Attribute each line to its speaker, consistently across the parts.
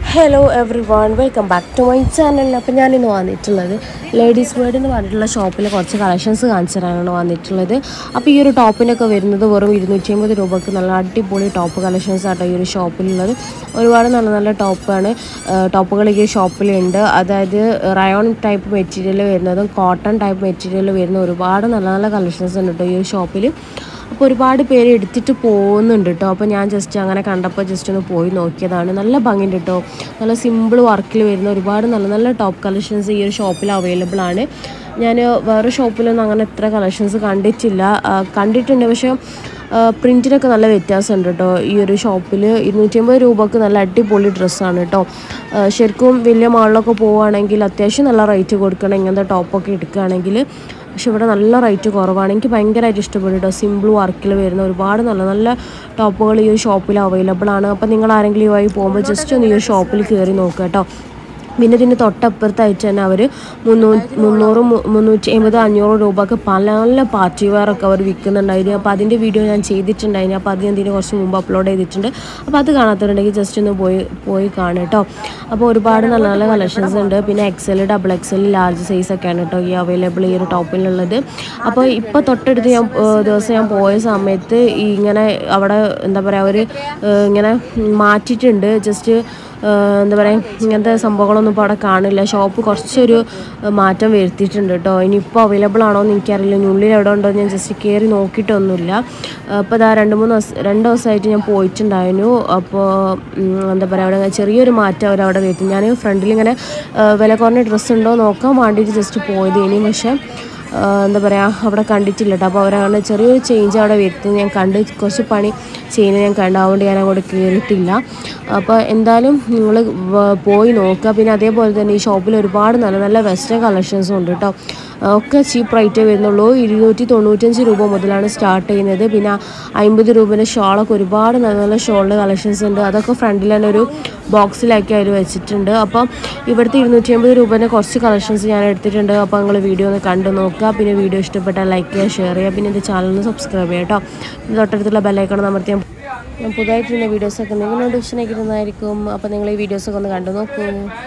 Speaker 1: hello everyone welcome back to my channel അപ്പോൾ ഞാനിന്ന് വന്നിട്ടുള്ളത് ലേഡീസ് വേർഡ് എന്ന് പറഞ്ഞിട്ടുള്ള ഷോപ്പിൽ കുറച്ച് കളക്ഷൻസ് കാണിച്ചു തരാനാണ് വന്നിട്ടുള്ളത് അപ്പോൾ ഈ ഒരു ടോപ്പിനൊക്കെ വരുന്നത് വെറും ഇരുന്നൂറ്റി അമ്പത് രൂപക്ക് നല്ല അടിപൊളി ടോപ്പ് കളക്ഷൻസ് ആട്ടോ ഈ ഒരു ഷോപ്പിലുള്ളത് ഒരുപാട് നല്ല നല്ല ടോപ്പാണ് ടോപ്പുകൾ ഈ ഷോപ്പിലുണ്ട് അതായത് റയോൺ ടൈപ്പ് മെറ്റീരിയൽ വരുന്നതും കോട്ടൺ ടൈപ്പ് മെറ്റീരിയൽ വരുന്ന ഒരുപാട് നല്ല നല്ല കളക്ഷൻസ് ഉണ്ട് കേട്ടോ ഈ ഒരു ഷോപ്പിൽ അപ്പോൾ ഒരുപാട് പേര് എടുത്തിട്ട് പോകുന്നുണ്ട് കേട്ടോ അപ്പോൾ ഞാൻ ജസ്റ്റ് അങ്ങനെ കണ്ടപ്പോൾ ജസ്റ്റ് ഒന്ന് പോയി നോക്കിയതാണ് നല്ല ഭംഗിയുണ്ട് കേട്ടോ നല്ല സിമ്പിൾ വർക്കിൽ വരുന്ന ഒരുപാട് നല്ല നല്ല ടോപ്പ് കളക്ഷൻസ് ഈ ഒരു ഷോപ്പിൽ അവൈലബിൾ ആണ് ഞാൻ വേറെ ഷോപ്പിലൊന്നും അങ്ങനെ എത്ര കളക്ഷൻസ് കണ്ടിട്ടില്ല ആ, കണ്ടിട്ടുണ്ട് പക്ഷേ പ്രിൻറ്റിനൊക്കെ നല്ല വ്യത്യാസമുണ്ട് കേട്ടോ ഈ ഒരു ഷോപ്പിൽ ഇരുന്നൂറ്റി അമ്പത് രൂപക്ക് നല്ല അടിപൊളി ഡ്രസ്സാണ് കേട്ടോ ആ, ശരിക്കും വലിയ മാളിലൊക്കെ പോവുകയാണെങ്കിൽ അത്യാവശ്യം നല്ല റേറ്റ് കൊടുക്കണം ഇങ്ങനത്തെ ടോപ്പൊക്കെ എടുക്കുകയാണെങ്കിൽ പക്ഷെ ഇവിടെ നല്ല റേറ്റ് കുറവാണ് എനിക്ക് ഭയങ്കരമായിട്ട് ഇഷ്ടപ്പെട്ടു കേട്ടോ സിമ്പിൾ വർക്കിൽ വരുന്ന ഒരുപാട് നല്ല നല്ല ടോപ്പുകൾ ഈ ഒരു ഷോപ്പിൽ അവൈലബിൾ ആണ് അപ്പോൾ നിങ്ങൾ ആരെങ്കിലും ഈ വഴി പോകുമ്പോൾ ജസ്റ്റ് ഒന്ന് ഈ ഒരു ഷോപ്പിൽ കയറി നോക്കുക കേട്ടോ പിന്നെ ഇതിന് തൊട്ടപ്പുറത്തായിട്ട് തന്നെ അവർ മുന്നൂ മുന്നൂറ് മു- മുന്നൂറ്റി അമ്പത് അഞ്ഞൂറ് രൂപക്ക് പല നല്ല പാർട്ടി വെയറൊക്കെ അവർ വിൽക്കുന്നുണ്ടായിരുന്നു അപ്പോൾ അതിൻ്റെ വീഡിയോ ഞാൻ ചെയ്തിട്ടുണ്ടായിരുന്നു അപ്പോൾ അത് ഞാൻ ഇതിന് കുറച്ച് മുമ്പ് അപ്ലോഡ് ചെയ്തിട്ടുണ്ട് അപ്പോൾ അത് കാണാത്തവരുണ്ടെങ്കിൽ ജസ്റ്റ് ഒന്ന് പോയി പോയി കാണും കേട്ടോ അപ്പോൾ ഒരുപാട് നല്ല നല്ല കളക്ഷൻസ് ഉണ്ട് പിന്നെ XL double XL large size ഒക്കെയാണ് കേട്ടോ ഈ അവൈലബിൾ ഈ ഒരു ടോപ്പിലുള്ളത് അപ്പോൾ ഇപ്പോൾ തൊട്ടടുത്ത് ഞാൻ ഏഹ്, ദിവസം ഞാൻ പോയ സമയത്ത് ഈ ഇങ്ങനെ അവിടെ എന്താ പറയുക ഒരു ഏഹ്, ഇങ്ങനെ മാറ്റിയിട്ടുണ്ട് ജസ്റ്റ് ഏഹ് എന്താ പറയുക ഇങ്ങനത്തെ സംഭവങ്ങളൊന്നും ഇപ്പോൾ അവിടെ കാണില്ല ഷോപ്പ് കുറച്ചൊരു ഏഹ് മാറ്റം വരുത്തിയിട്ടുണ്ട് കേട്ടോ ഇനിയിപ്പോൾ അവൈലബിൾ ആണോ എന്ന് എനിക്കറിയില്ല ഇനി ഉള്ളിൽ എവിടെ ഉണ്ടോ എന്ന് ഞാൻ ജസ്റ്റ് കയറി നോക്കിയിട്ടൊന്നുമില്ല അപ്പോൾ ഇതാ രണ്ട് മൂന്ന് ദിവസം രണ്ട് ദിവസമായിട്ട് ഞാൻ പോയിട്ടുണ്ടായിരുന്നു അപ്പോൾ ഉം, എന്താ പറയുക അവിടെ ചെറിയൊരു മാറ്റം അവർ അവിടെ വരുത്തി ഞാൻ ഫ്രണ്ടിൽ ഇങ്ങനെ ഏഹ് വില കുറഞ്ഞ ഡ്രസ്സ് ഉണ്ടോ നോക്കാൻ വേണ്ടിയിട്ട് ജസ്റ്റ് പോയത് ഇനി പക്ഷേ ആഹ് എന്താ പറയുക അവിടെ കണ്ടിട്ടില്ല കേട്ടോ അപ്പോൾ അവരാണ് ചെറിയൊരു ചേഞ്ച് അവിടെ വരുത്തുന്നത് ഞാൻ കണ്ട് കുറച്ച് പണി ചെയ്യുന്നത് ഞാൻ കണ്ടു അതുകൊണ്ട് ഞാൻ അങ്ങോട്ട് കയറിയിട്ടില്ല അപ്പോൾ എന്തായാലും നിങ്ങൾ പോയി നോക്കുക പിന്നെ അതേപോലെ തന്നെ ഈ ഷോപ്പിൽ ഒരുപാട് നല്ല നല്ല വെസ്റ്റേൺ കളക്ഷൻസും ഉണ്ട് കേട്ടോ ആഹ് ഒക്കെ ചീപ്പ് റേറ്റേ വരുന്നുള്ളൂ ഇരുന്നൂറ്റി തൊണ്ണൂറ്റഞ്ച് രൂപ മുതലാണ് സ്റ്റാർട്ട് ചെയ്യുന്നത് പിന്നെ അമ്പത് രൂപേൻ്റെ ഷോളൊക്കെ ഒരുപാട് നല്ല നല്ല ഷോളിൻ്റെ കളക്ഷൻസ് ഉണ്ട് അതൊക്കെ ഫ്രണ്ടിൽ തന്നെ ഒരു ബോക്സിലാക്കി അവർ വെച്ചിട്ടുണ്ട് അപ്പം ഇവിടുത്തെ ഇരുന്നൂറ്റി അമ്പത് രൂപേൻ്റെ കുറച്ച് കളക്ഷൻസ് ഞാൻ എടുത്തിട്ടുണ്ട് അപ്പോൾ നിങ്ങൾ വീഡിയോ ഒന്ന് കണ്ടു നോക്കുക പിന്നെ വീഡിയോ ഇഷ്ടപ്പെട്ടാൽ ലൈക്ക് ചെയ്യുക ഷെയർ ചെയ്യുക പിന്നെ എൻ്റെ ചാനൽ ഒന്ന് സബ്സ്ക്രൈബ് ചെയ്യുക കേട്ടോ പിന്നെ തൊട്ടടുത്തുള്ള ബെല്ലൈക്കണം അമർത്തി ഞാൻ ഞാൻ പുതുതായിട്ടുള്ള വീഡിയോസൊക്കെ നിങ്ങൾ നോട്ടിഫിക്കേഷൻ ആക്കിയിരുന്നതായിരിക്കും അപ്പോൾ നിങ്ങൾ ഈ വീഡിയോസൊക്കെ ഒന്ന് കണ്ടു നോക്കൂ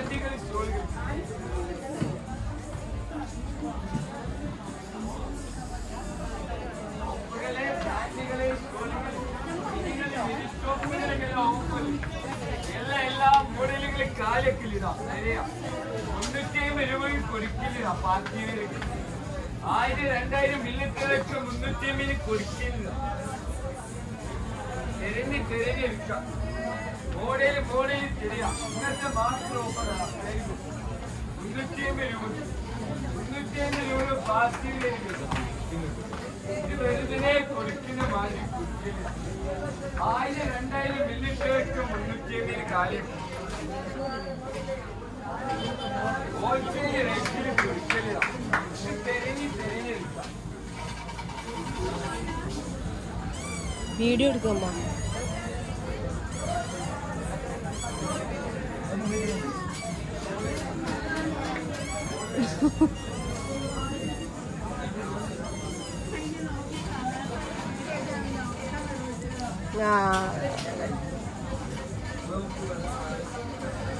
Speaker 2: എല്ലാ എല്ലാ മോഡലുകളും കാലക്കിലിതാ നിറയാ മുന്നൂറ്റി അമ്പത് രൂപയിൽ കൊടുക്കില്ല പാർട്ടിയിലേക്ക് ആയിരം രണ്ടായിരം മില്ലത്തിലൊക്കെ മുന്നൂറ്റി അമ്പതിന് കൊടുക്കില്ല തിരഞ്ഞ് തിരഞ്ഞെടുക്കാം മോഡല് മോഡല് തിരയാം ഇന്നത്തെ മാസം ഓഫറാണ് മുന്നൂറ്റി അമ്പത് രൂപ മുന്നൂറ്റി അമ്പത് രൂപ പാർട്ടിയിലേക്ക് ഇത് വെറുതെ കൊടുക്കുന്ന മാതിരി കൊടുക്കില്ല ആയിരം രണ്ടായിരം മില്ലിട്ടേക്ക് മുന്നൂറ്റി അമ്പതിന് കാലം ഹോൾസെയിൽ റേറ്റിൽ കൊടുക്കലില്ല തിരഞ്ഞ് തിരഞ്ഞെടുക്കാം
Speaker 1: വീഡിയോ എടുക്കുമ്പോൾ ആ